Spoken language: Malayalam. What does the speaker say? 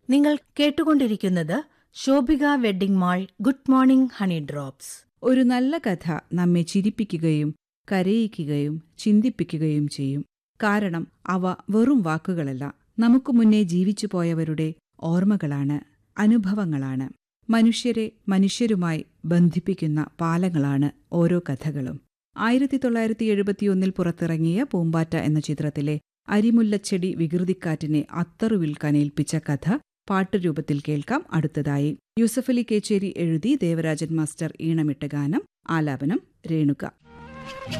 നിങ്ങൾ കേട്ടുകൊണ്ടിരിക്കുന്നത് Shobhika wedding mall good morning honey drops ഒരു നല്ല കഥ നമ്മെ ചിരിപ്പിക്കുകയും കരയിക്കുകയും ചിന്തിപ്പിക്കുകയും ചെയ്യും കാരണം അവ വെറും വാക്കുകളല്ല നമുക്ക് മുന്നേ ജീവിച്ചു പോയവരുടെ ഓർമ്മകളാണ് അനുഭവങ്ങളാണ് മനുഷ്യരെ മനുഷ്യരുമായി ബന്ധിപ്പിക്കുന്ന പാലങ്ങളാണ് ഓരോ കഥകളും ആയിരത്തി തൊള്ളായിരത്തി എഴുപത്തിയൊന്നിൽ പുറത്തിറങ്ങിയ പൂമ്പാറ്റ എന്ന ചിത്രത്തിലെ അരിമുല്ലച്ചെടി വികൃതിക്കാറ്റിനെ അത്തറുവിൽ കനേൽപ്പിച്ച കഥ പാട്ടുരൂപത്തിൽ കേൾക്കാം അടുത്തതായി യൂസഫലി കേച്ചേരി എഴുതി ദേവരാജൻ മാസ്റ്റർ ഈണമിട്ട ഗാനം ആലാപനം രേണുക